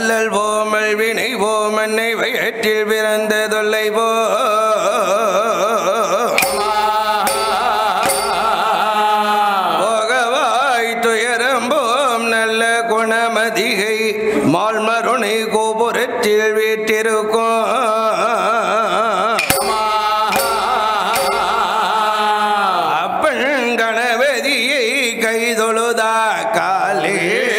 அல்லல் போமல் வினை போமன்னை வயிற்றில் பிறந்த தொல்லை போ போகவாய் துயரம்போம் நல்ல குணமதிகை மால்மருணை கோபுரத்தில் வீட்டிருக்கும் அப்பன் கணபதியை கைதொழுதா காலே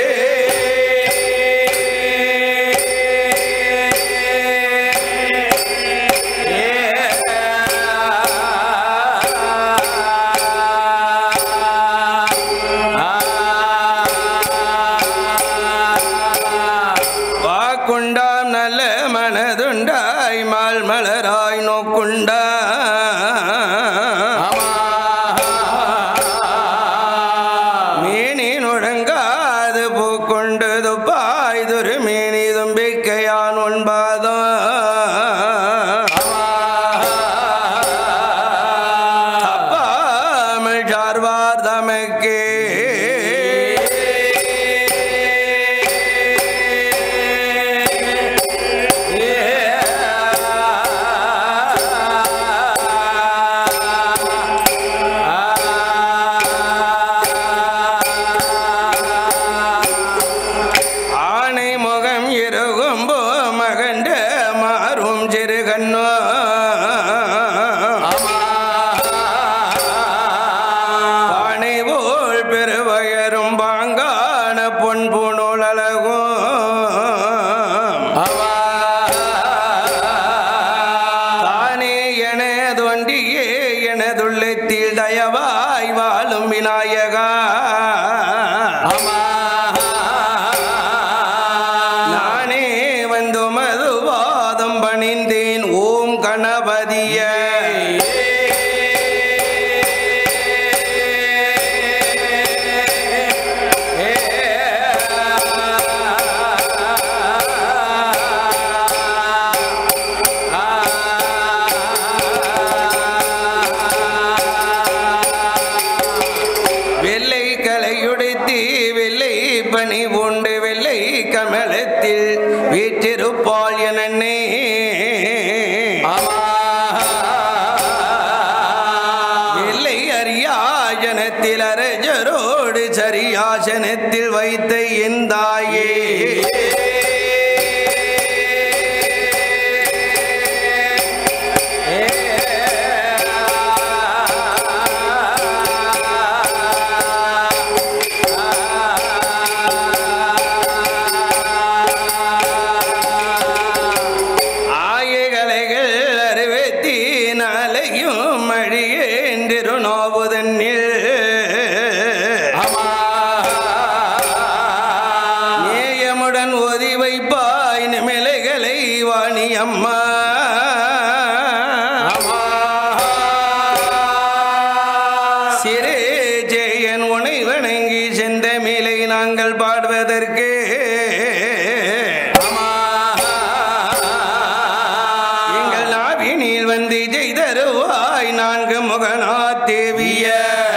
வாக்குண்டாம் நல்ல மனதுண்டாய் மால் மலராய் நோக்குண்டா மீனி நுழங்காது பூக்கொண்டு துப்பாய் துரு மீனி தும்பிக்கையான் உண்பாதோ தப்பாமல் சார்வார் தமக்கே ஆனை முகம் இருகும்போ மகண்ட மாறும் சிறுகண்ணோ பானை போல் பெருவயரும் பாங்கான பொன் பூணூல் அழகும் தானே எனதொண்டியே எனதுள்ளத்தில் தயவாய் வாழும் விநாயகா நானே வந்து மதுவாதம் பணிந்தேன் ஓம் கணபதிய வெள்ளை கலையுடைத்தி வெள்ளை பனி பூண்டு வெள்ளை கமலத்தில் வீற்றிருப்பாள் என்னே வெள்ளை அரியாசனத்தில் அரஜரோடு சரியாசனத்தில் வைத்த என் தாயே ஆயகலைகள் அறுபத்தி நாளையும் மழியேந்திரு நோவுதன்னில் நேயமுடன் ஒதி வைப்பாய் நிமிலைகளை வாணி அம்மா சிறு ஜெயன் உனை வணங்கி செந்தமிலை நாங்கள் பாடுவதற்கு எங்கள் நாவினில் வந்து செய்தருவாய் நான்கு முகனா தேவிய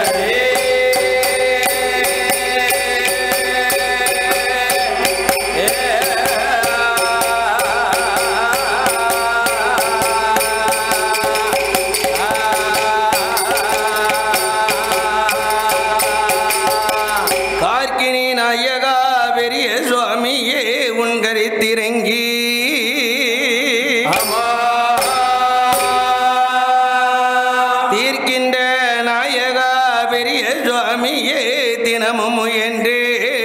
கார்க்கினி நாயகா பெரிய சுவாமியே உன் கரித்திறங்கி தீர்க்கின்ற நாயகா பெரிய சுவாமியே தினமும் முயன்றே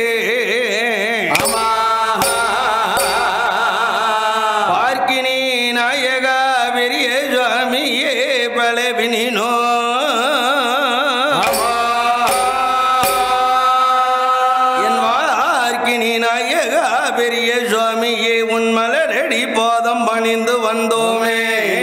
பார்க்கினி நாயகா பெரிய சுவாமியே பலவினினோ என் வாழ்க்கினி நாயகா பெரிய சுவாமியே உன் மலரடி பாதம் பணிந்து வந்தோமே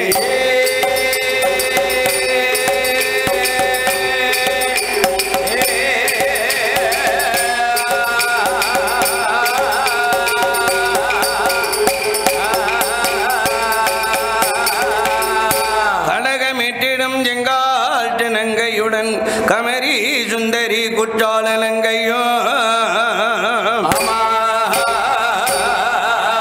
கடகமிட்டிடும் செங்கால் நங்கையுடன் கமரி சுந்தரி குற்றால நங்கையோ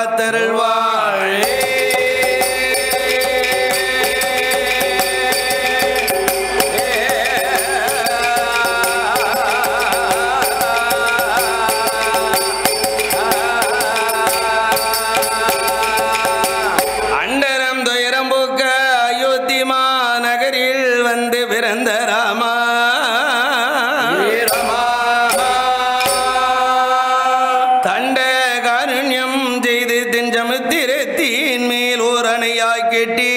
காத்தருள்வாழே அண்டரம் துயரம் போக்க அயோத்தி மாநகரில் வந்து பிறந்த ராமா தண்ட காருண்யம் செய்து தெஞ்சமுத்திரத்தின் மேல் ஓர் அணையாய் கெட்டி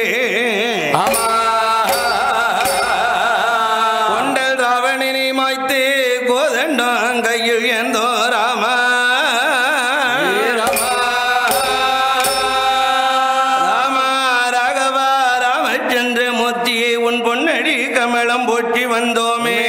கொண்டல் ராவணனை மாய்த்து கோதண்டம் கையில் எந்தோ ராமா ராமா ராகவா ராமச்சந்திர மூர்த்தியை உன் பொன்னடி கமலம் போற்றி வந்தோமே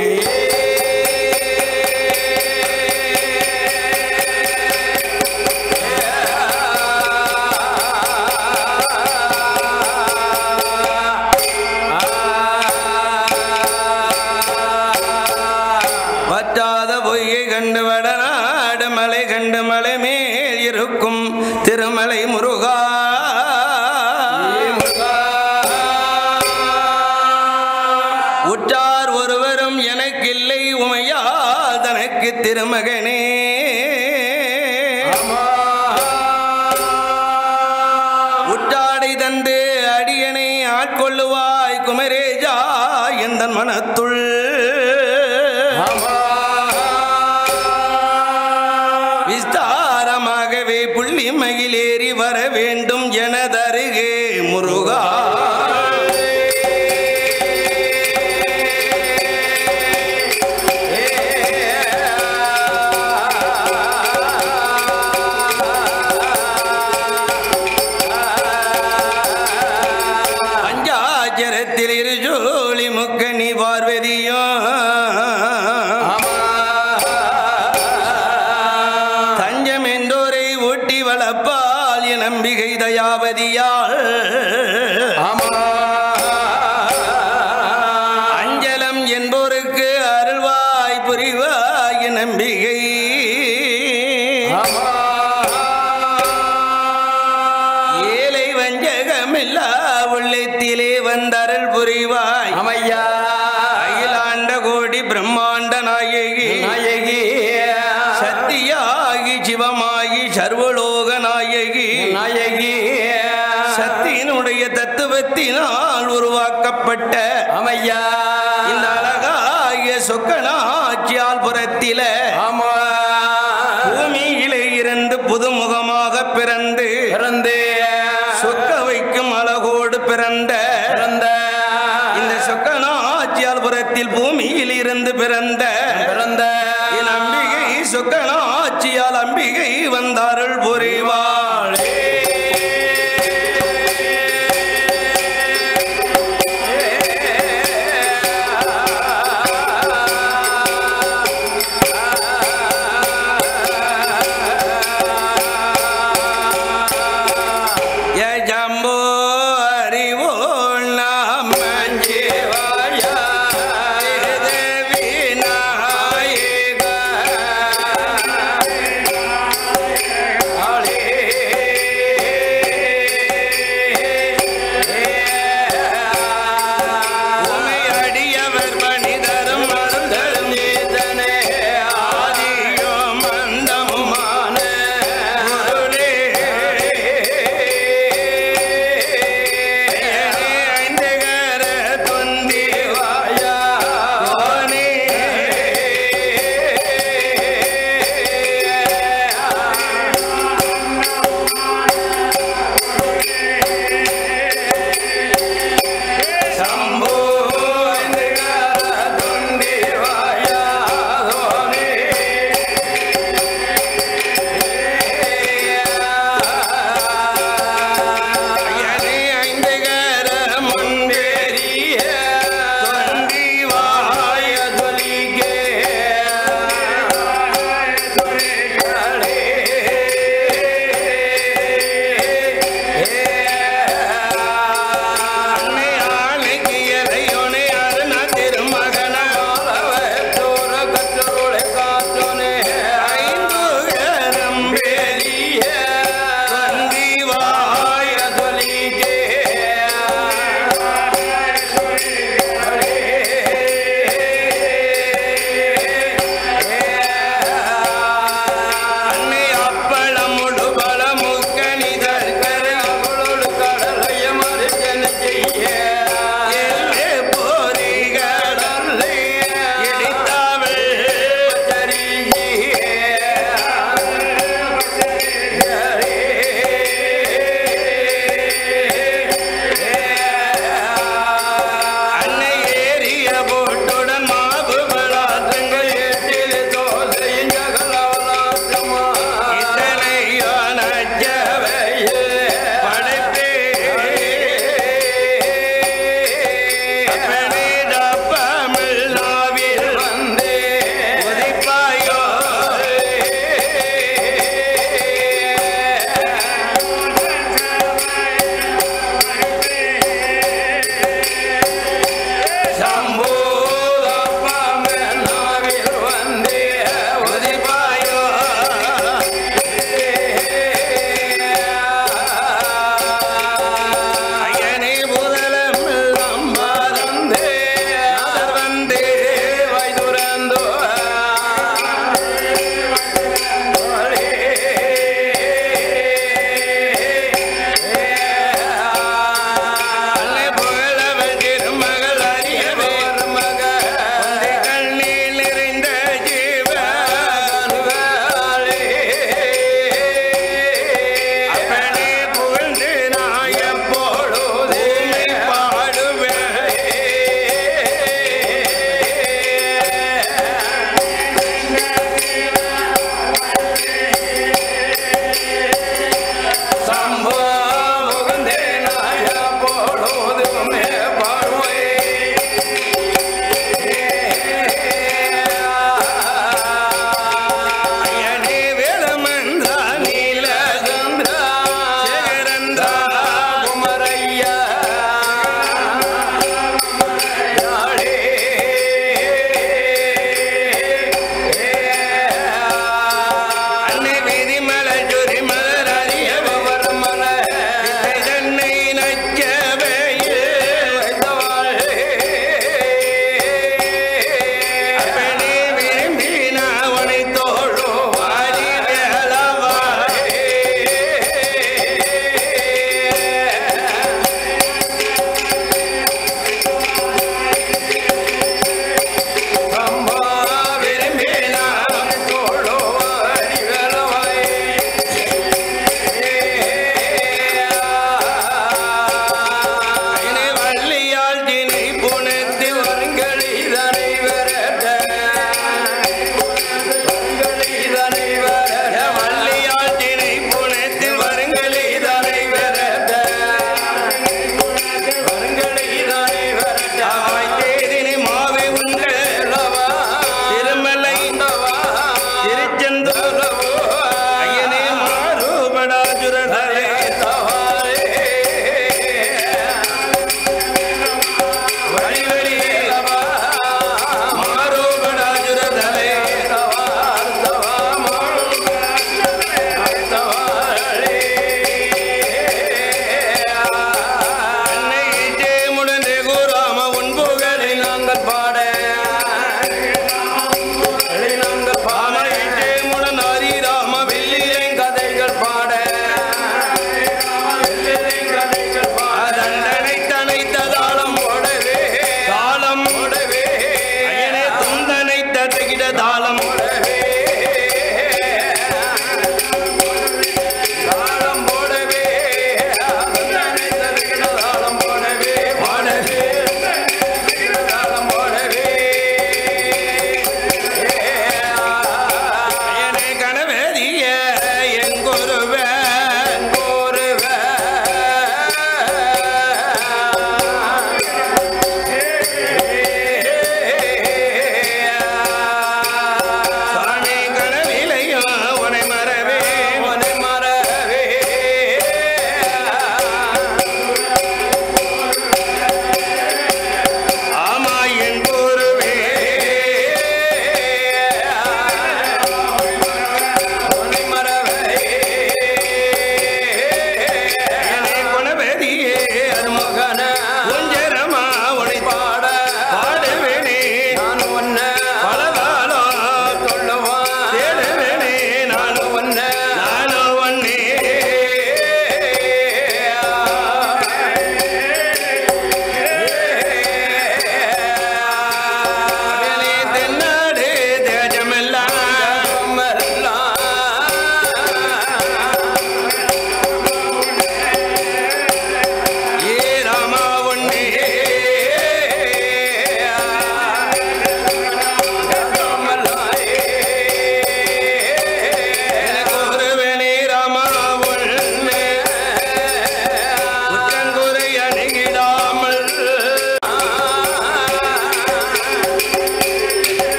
வற்றாத பொய்யை கண்டு வடநாடு மலை கண்டு மலை மேல் இருக்கும் திருமலை முருகா உற்றார் ஒருவரும் எனக்கில்லை உமையா தனக்கு திருமகனே உற்றாடை தந்து அடியனை ஆட்கொள்ளுவாய் குமரேஜா எந்த மனத்துள் விஸ்தாரமாகவே புள்ளி மகிழேறி வர வேண்டும் எனதருகே முருகா பஞ்சாச்சரத்தில் இருஜோலி முக்கணி பார்வதியும் தஞ்சம் என்றோரை ஊட்டி வளர்ப்பால் என் நம்பிகை தயாவதியால் அஞ்சலம் என்போருக்கு அருள்வாய் புரிவாய் என் நம்பிகை ஏழை வஞ்சகமில்லா உள்ளத்திலே வந்தருள் புரிவாய் அமையா அகிலாண்ட கோடி பிரம்மாண்ட நாயகி நாயகி சத்தியாகி சிவமாகி சர்வலோக நாயகி நாயகி சத்தியினுடைய தத்துவத்தினால் உருவாக்கப்பட்ட அமையா இந்த அழகாகிய சொக்கனாட்சியால் புறத்தில ஆமா பூமியிலே இருந்து புதுமுகமாக பிறந்து பிறந்து சொக்க வைக்கும் அழகோடு பிறந்த பிறந்த இந்த சொக்கனாட்சியால் புறத்தில் பூமியில் இருந்து பிறந்த பிறந்த என் அம்பிகை சொக்கனாட்சியால் அம்பிகை வந்தாருள் புரிவாளே ஜம்போ அறிவோள் நாம் மஞ்சேவாயா தேவி நாயகா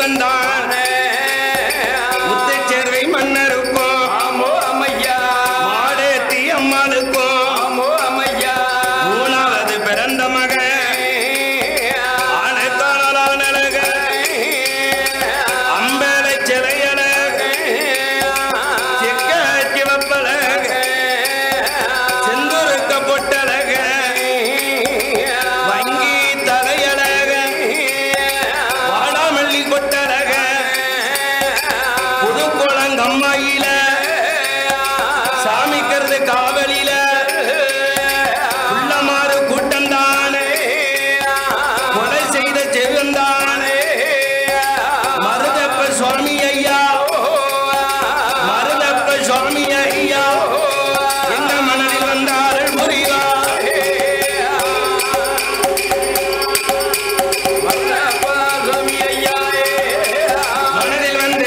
தெய்வம் தான் முத்துச்சேர்வை மன்னருக்கும் ஆமோ அம்மையா மாடேத்தி அம்மாளுக்கும் ஆமோ அம்மையா மூணாவது பிறந்த மகன் ஆனத்தாளான அம்பேலை சிலையழக செக்க சிவப்பழக செந்துருக்க பொட்டழக வங்கி தலையழக வாடாமல்லி கொட்டழக புதுக்குளங்கம்மாயில சாமிக்கிறது காவலில உள்ளமாறு கூட்டம்தானே கொலை செய்த செல்வந்தானே மருதப்ப சுவாமி ஐயா மருதப்ப சுவாமி ஐயா எங்க மனதில் வந்தார்கள் புரிவா மல்லப்பா சுவாமி ஐயா மனதில் வந்து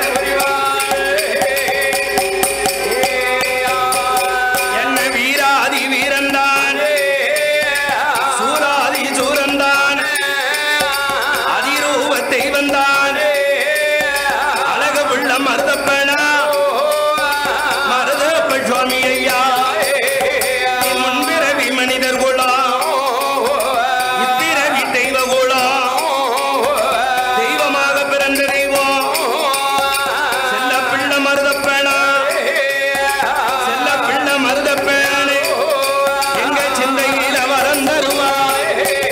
என்ன வீராதி வீரன்தான் சூராதி சூரன்தான் அதிரூப தெய்வந்தான் அழக புள்ள மருதப்பனா மருதப்ப சுவாமி ஐயா நீ முன்பிறவி மனிதர் குலம் இப்பிறவி தெய்வ குலம் தெய்வமாக பிறந்த தெய்வம் செல்ல பிள்ளை மருதப்பேனா செல்ல பிள்ளை மருதப்பேனே எங்க சிந்தையில வரம் தருவாய்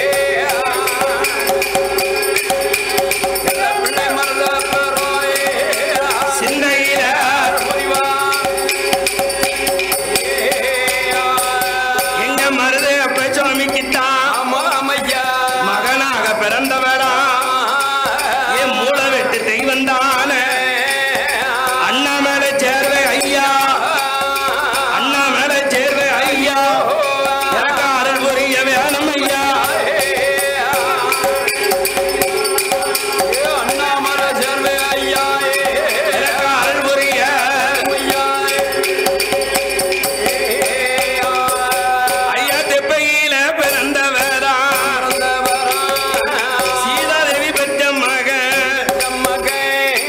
பிள்ளை மருதப்பரோயே சிந்தையில எங்க மருதப்ப சுவாமிக்குத்தான் ஆமோ அம்மையா மகனாக பிறந்தவரா என் மூல வெட்டு தெய்வம் தானே அண்ணா மேல சேர்வை ஐயா அண்ணா மேல சேர்வை ஐயா எனக்கு அருள் புரிய வேணும் ஐயா அண்ணாமல சேர்வே ஐயா எனக்கு அருள் புரிய ஐயா தெப்பையில பிறந்தவரா சீதாதேவி பெற்ற மகன்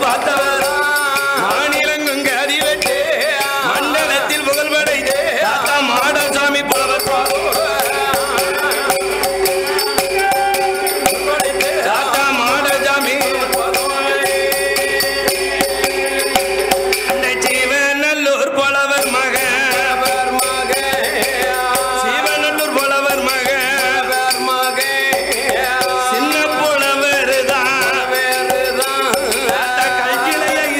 பார்த்தவர் மாநிலங்கும் கதிவெட்டு மண்டலத்தில் புகழ் படைத்து தாத்தா மாடசாமி புலவர் தாத்தா மாடசாமி அந்த ஜீவநல்லூர் புலவர் மகன் சிவநல்லூர் புலவர் மகன் சின்ன புலவர் தான் தாத்தா கல்கிளைய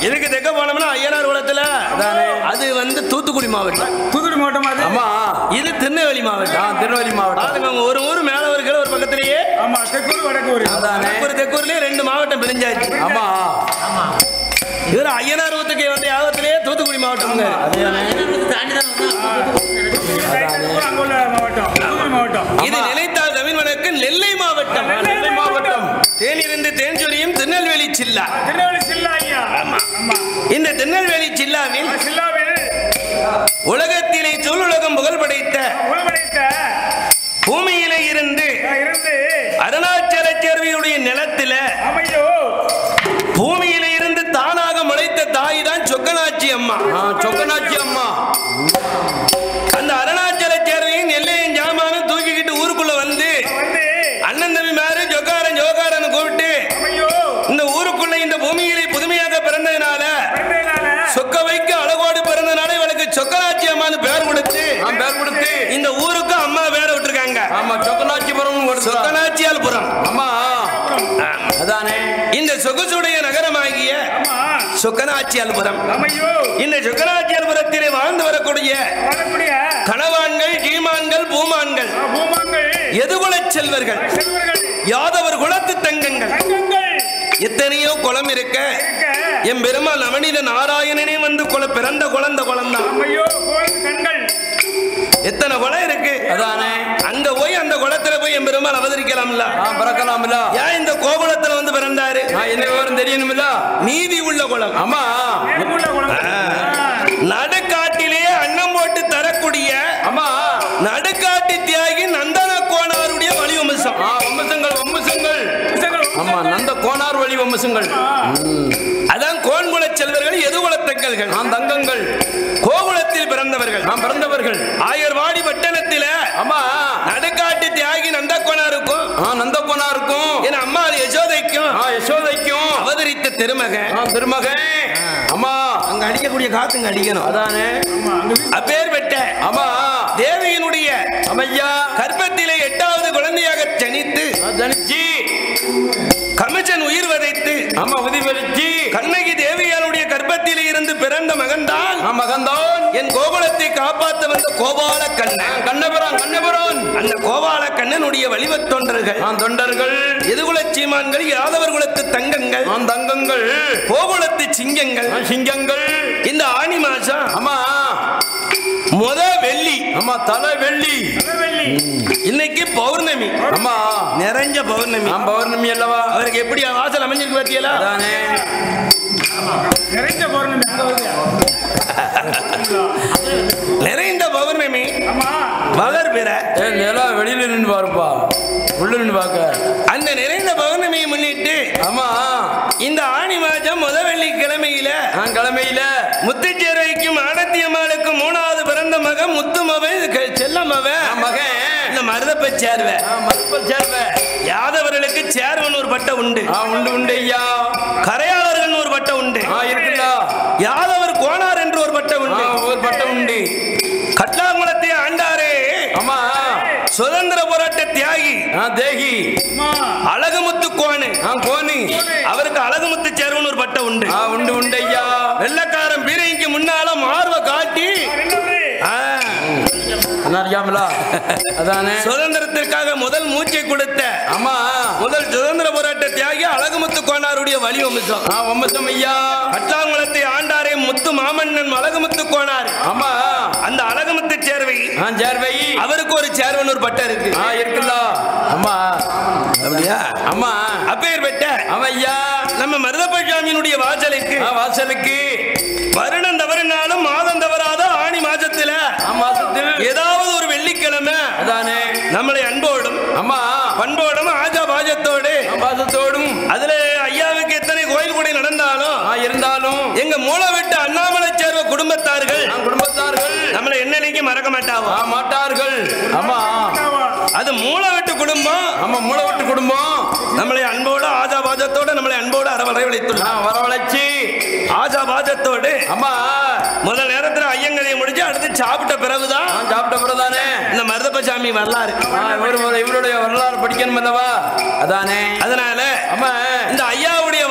இதுக்கு தெக்க போனோம்னா ஐயனார் குளத்துல அது வந்து தூத்துக்குடி மாவட்டம் தூத்துக்குடி மாவட்டம் அது ஆமா இது திருநெல்வேலி மாவட்டம் நான் திருநெல்வேலி மாவட்டம் பாருங்க அவங்க ஒரு ஊர் மேல ஒரு கீழ ஒரு பக்கத்திலேயே ஆமா தெற்கூர் வடக்கூர் அதானே ஒரு தெக்கூர்லயே ரெண்டு மாவட்டம் பிரிஞ்சாச்சு ஆமா இவர் ஐயனார் ஊத்துக்கு வந்த யாகத்திலேயே தூத்துக்குடி மாவட்டம்ங்க தெற்கூர் அங்க உள்ள மாவட்டம் தூத்துக்குடி மாவட்டம் இது நினைத்தால் தமிழ்வனுக்கு நெல்லை மாவட்டம் நெல்லை மாவட்டம் தேனிருந்து தேன்சொலியும் திருநெல்வேலி சில்லா திருநெல்வேலி சில்லா ஐயா ஆமா ஆமா இந்த திருநெல்வேலி சில்லாவில் சில்லாவில் உலகத்திலே சொல்லுலகம் புகழ் படைத்த உள்படைத்த பூமியிலே இருந்து இருந்து அருணாச்சல சேர்வையுடைய நிலத்தில அமையோ பூமியில இருந்து தானாக முளைத்த தாய் தான் சொக்கனாட்சி அம்மா ஆ, சொக்கனாச்சி அம்மா அந்த அருணாச்சல சேர்வையும் நெல்லையும் ஜாமானும் தூக்கிக்கிட்டு ஊருக்குள்ள வந்து வந்து அண்ணன் தம்பி மாரு ஜொக்காரன் ஜோகாரன் கூப்பிட்டு அமையோ இந்த ஊருக்குள்ள இந்த பூமியிலே புதுமையாக பிறந்ததுனால பிறந்ததுனால சொக்க வைக்க அழகோடு பிறந்தனால இவளுக்கு சொக்கனாட்சி அம்மான்னு பேர் கொடுத்து நான் பேர் கொடுத்து இந்த ஊருக்கு அம்மா பேரை விட்டுருக்காங்க ஆமா சொக்கனாச்சிபுரம் கொடுத்தா சொக்கனாச்சியால் புறம் ஆமா அதானே இந்த சொகுசுடைய நகரமாகிய ஆமா சொக்கனாச்சியால்புரம் அமையோ இந்த சொக்கனாச்சியால்புரத்திலே வாழ்ந்து வரக்கூடிய வரக்கூடிய கணவான்கள் கீமான்கள் பூமான்கள் பூமாங்கள் எதுகுலச் செல்வர்கள் செல்வர்கள் யாதவர் குலத்து தங்கங்கள் தங்கங்கள் எத்தனையோ குளம் இருக்க இருக்க என் பெருமாள் நவநீத நாராயணனே வந்து குல பிறந்த குழந்த குளம் தான் அமையோ கோயில் கண்கள் எத்தனை குளம் இருக்கு அதானே அங்க போய் அந்த குளத்துல போய் என் பெருமாள் அவதரிக்கலாம்ல நான் பிறக்கலாம்ல ஏன் இந்த கோகுலத்துல வந்து பிறந்தாரு நான் என்ன விவரம் தெரியணுமில்ல நீதி உள்ள குளம் ஆமா நேர்முள்ள குளம் நடுக்காட்டிலே அன்னம் போட்டு தரக்கூடிய ஆமா நடுக்காட்டு தியாகி நந்தன கோணாருடைய வலிவம்சம் ஆ வம்சங்கள் வம்சங்கள் ஆமா நந்த கோனார் வழி வம்சங்கள் அதான் கோன்குல செல்வர்கள் எதுகுலத்தங்கல்கள் நான் தங்கங்கள் கோகுலத்தில் பிறந்தவர்கள் நான் பிறந்தவர்கள் ஆயர்வாடி பட்டணத்தில ஆமா நடுக்காட்டு தியாகி நந்த கோணாருக்கும் ஆ நந்த கோனாருக்கும் என் அம்மா யசோதைக்கும் ஆ யசோதைக்கும் அவதரித்த திருமகன் ஆ திருமகன் ஆமா அங்க அடிக்கக்கூடிய காத்துங்க அடிக்கணும் அதானே அப்பேர் பெற்ற ஆமா தேவியினுடைய அமையா கர்ப்பத்திலே எட்டாவது குழந்தையாக ஜனித்து ஜனிச்சு கமிச்சன் உயிர் வதைத்து ஆமா உதிபரிச்சு கண்ணகி தேவியாருடைய கர்ப்பத்திலே இருந்து பிறந்த மகன்தான் ஆ மகந்தோன் என் கோகுலத்தை காப்பாற்ற வந்த கோபால கண்ணன் கண்ணபுரம் கண்ணபுரம் அந்த கோபால கண்ணனுடைய வழிவத் தொண்டர்கள் நான் தொண்டர்கள் எதுகுலச் சீமான்கள் யாதவர் குலத்து தங்கங்கள் நான் தங்கங்கள் கோகுலத்து சிங்கங்கள் நான் சிங்கங்கள் இந்த ஆனி மாசம் ஆமா முத வெள்ளி ஆமா தலை வெள்ளி வெள்ளி இன்னைக்கு பௌர்ணமி ஆமா நிறைஞ்ச பௌர்ணமி நான் பௌர்ணமி அல்லவா அவருக்கு எப்படி வாசல் அமைஞ்சிருக்கு பாத்தீங்களா அதானே நிறைஞ்ச பௌர்ணமி அங்க வருது நிறைந்த பௌர்ணமி ஆமா வளர் பிற ஏ நிலா வெளியில நின்று பாருப்பா உள்ள நின்று பார்க்க அந்த நிறைந்த பௌர்ணமியை முன்னிட்டு ஆமா இந்த ஆணி மாதம் முத வெள்ளிக்கிழமையில நான் கிழமையில முத்துச்சேரைக்கும் ஆடத்தியம்மாளுக்கும் மூணாவது பிறந்த மகன் முத்துமவன் க- செல்லமவன் நான் மகன் இந்த மருதப்ப சேர்வ நான் மறுப்பல் சேர்வேன் யாதவர்களுக்கு சேர்வன் ஒரு பட்டம் உண்டு ஆ உண்டு உண்டு ஐயா கரையாளர்கள் ஒரு பட்டம் உண்டு ஆ இருக்குல்ல யாதவர் கோனார் என்று ஒரு பட்டம் ஆ உண்டு ஒரு பட்டம் உண்டு கட்டாங்குளத்தை ஆண்டாரே ஆமா சுதந்திர போராட்ட தியாகி ஆ தேகி அம்மா அழகுமுத்து கோனு ஆ கோனி அவருக்கு அழகுமுத்து சேர்வன் ஒரு பட்டம் உண்டு ஆ உண்டு உண்டு ஐயா வெள்ளக்காரன் பீரைக்கு முன்னால மார்பை காட்டி ரெண்டாவது ஆ, என்ன அறியாமலா அதானே சுதந்திரத்திற்காக முதல் மூச்சை கொடுத்த ஆமா முதல் சுதந்திர போராட்ட தியாகி அழகுமுத்து கோனாருடைய வழி வம்சம் ஆ வம்சம் ஐயா கட்டாங்குளத்தை ஆண்டாரே முத்து மாமன்னன் அழகுமுத்து கோனார் ஆமா அந்த அழகுமுத்து சேர்வை ஆ சேர்வை அவருக்கு ஒரு சேர்வன் ஒரு பட்டம் இருக்கு ஆ இருக்குல்ல ஆமா அப்படியா ஆமா அப்பேர் பெற்ற ஆமா ஐயா நம்ம மருதப்பசாமியினுடைய வாசலுக்கு ஆ வாசலுக்கு வருடம் தவறினாலும் மாதம் தவறாத ஆணி மாசத்துல ஆ மாசத்தில் ஏதாவது ஒரு வெள்ளிக்கிழமை அதானே நம்மளை அன்போடும் ஆமா பண்போடும் ஆஜா பாஜத்தோடு பாசத்தோடும் அதுல ஐயாவுக்கு எத்தனை கோயில் கூட நடந்தாலும் ஆ இருந்தாலும் எங்க மூளை விட்டு அண்ணாமலை சேர்வ குடும்பத்தார்கள் நான் குடும்பத்தார்கள் நம்மளை என்னைக்கு மறக்க மாட்டாவோ ஆ மாட்டார்கள் ஆமா அது மூளை விட்டு குடும்பம் ஆமா மூளை விட்டு குடும்பம் நம்மளை அன்போடு ஆஜா பாஜத்தோடு நம்மளை அன்போடு அரவணைத்துள்ளோம் ஆ வரவழைச்சி ஆஜா பாஜத்தோடு ஆமா முதல் நேரத்துல ஐயங்கரையை முடிச்சு அடுத்து சாப்பிட்ட பிறகுதான் நான் சாப்பிட்ட பிறதானே இந்த மருதப்பசாமி வரலாறு ஆ, இவர் ஒரு- இவருடைய வரலாறு படிக்கணும் அல்லவா அதானே அதனால ஆமா இந்த ஐயாவுடைய வாசலுக்கு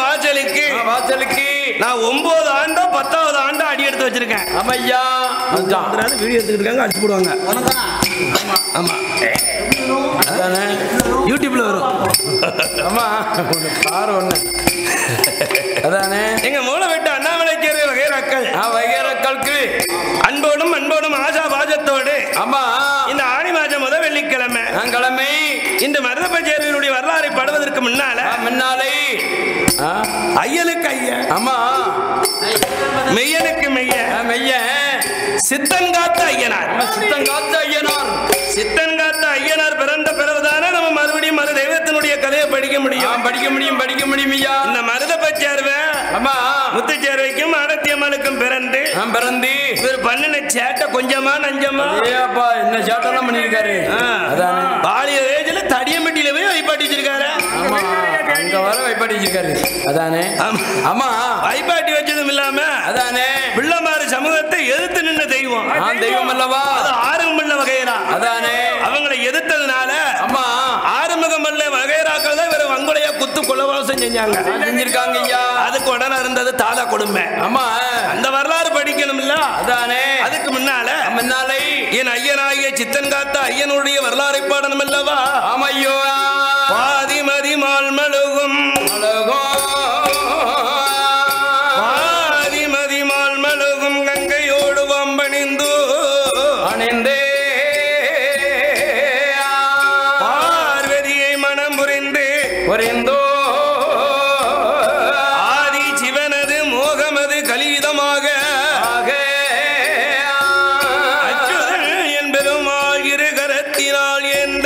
வாசலுக்கு ஆ, வாசலுக்கு நான் ஒன்பது ஆண்டோ பத்தாவது ஆண்டோ அடி எடுத்து வச்சிருக்கேன் ஆமையா அதான் அதாவது வீடியோ எடுத்துக்கிட்டு இருக்காங்க அடிச்சு போடுவாங்க ஆமா அதானே யூடியூப்ல வரும் ஆமா பாரு ஒண்ணு அதானே எங்க மூளை விட்டு அண்ணாமலை கேள்வி வகைராக்கள் ஆ வகைரக்களுக்கு அன்போடும் அன்போடும் ஆசா பாஜத்தோடு ஆமா இந்த ஆணி மாதம் முத வெள்ளிக்கிழமை நான் கிழமை இந்த மருதப்பச்சேரியினுடைய வரலாறை படுவதற்கு முன்னால ஆ, முன்னாலே ஆ, ஐயனுக்கு ஐயன் ஆமா மெய்யனுக்கு மெய்யன் ஆ, மெய்ய சித்தன் காத்த ஐயனார் நம்ம சித்தம் காத்த ஐயனார் சித்தன் காத்த ஐயனார் பிறந்த பிறகுதானே நம்ம மறுபடியும் மறு தெய்வத்தினுடைய கதையை படிக்க ஆ, முடியும் படிக்க முடியும் படிக்க முடியும் ஐயா இந்த மருதப்பச்சேர்வை ஆமா முத்துச்சேர்வைக்கும் ஆடத்தியம்மனுக்கும் பிறந்து நான் பிறந்து இவர் பண்ணின சேட்டை கொஞ்சமா நஞ்சமா ஏப்பா என்ன சேட்டெல்லாம் பண்ணியிருக்காரு அதானே பாலிய ஏஜ்ல தடியம்பட்டியில போய் வைப்பாட்டி வச்சிருக்காரு ஆமா அங்க வர வைப்பாடி வச்சிருக்காரு அதானே ஆமா. ஆமா வைப்பாட்டி வச்சதும் இல்லாம அதானே பிள்ளைமாறு சமூகத்தை எதிர்த்து நின்ன தெய்வம் நான் தெய்வம் அல்லவா அது ஆறுமுள்ள வகைரா அதானே அவங்களை எதிர்த்ததுனால அம்மா ஆறுமுகமல்ல வகைராக்கள் தான் இவரை வங்குலையா குத்து குலவாசம் செஞ்சாங்க செஞ்சிருக்காங்க ஐயா அதுக்கு உடனே இருந்தது தாதா கொடுமை ஆமா அந்த வரலாறு படிக்கணும்ல அதானே அதுக்கு முன்னால முன்னாலே என் ஐயனாகிய சித்தன் காத்த ஐயனுடைய வரலாறை பாடணும் அல்லவா ஆமா ஐயோ பாதிமதி மால் மழுகும் அழகோ பாதிமதி மால் மழுகும் கங்கையோடு வம்பணிந்து அணிந்தே பார்வதியை மனம் புரிந்து புரிந்தோ ஆதி சிவனது மோகமது கலீதமாக அச்சுதன் என்பெருமாள் இரு கரத்தினால் எந்த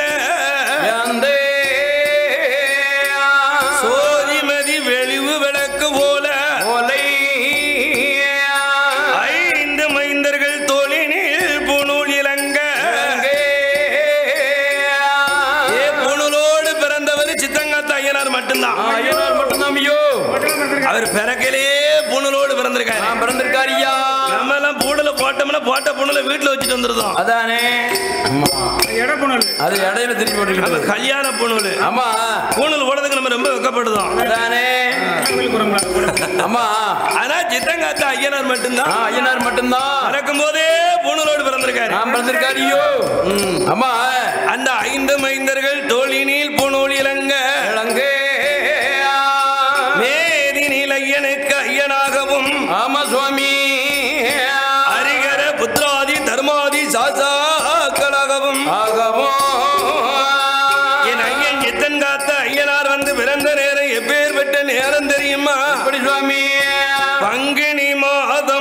சோதிமதி வெளிவு விளக்கு போல ஐந்து மைந்தர்கள் தோழினில் புனூல் இலங்க ஏ புனூலோடு பிறந்தவர் சித்தங்காத்த ஐயனார் மட்டும்தான் அவர் பிறக்கலே புனலோடு பிறந்திருக்காரு பிறந்திருக்காரியா நம்ம எல்லாம் பூடல போட்டோம்னா போட்ட புனல வீட்டுல வச்சுட்டு வந்துருந்தோம் அதானே ஆமா எடப்புணல் அது இடையில திருப்பி நம்ம போட்டுக்கிட்டு கல்யாண புனல் ஆமா பூணல் போடுறதுக்கு நம்ம ரொம்ப வெக்கப்படுதோம் அதானே ஆமா ஆனா சித்தங்காத்த ஐயனார் ஆ, மட்டும்தான் ஐயனார் மட்டும்தான் பிறக்கும் போதே பூணலோடு பிறந்திருக்காரு நான் பிறந்திருக்காரியோ ஆமா அந்த ஐந்து மைந்தர்கள் தோழினில் பூணூல் இலங்க இளங்கே மேதினில் ஐயனுக்கு ஐயனாகவும் ஆமா சுவாமி அரிகர புத்திராதி தர்மாதி சாசாக்களாகவும் ஆகவும் என் ஐயன் சித்தன் காத்த ஐயனார் வந்து பிறந்த நேரம் எப்பேற்பட்ட நேரம் தெரியுமா எப்படி சுவாமி பங்குனி மாதம்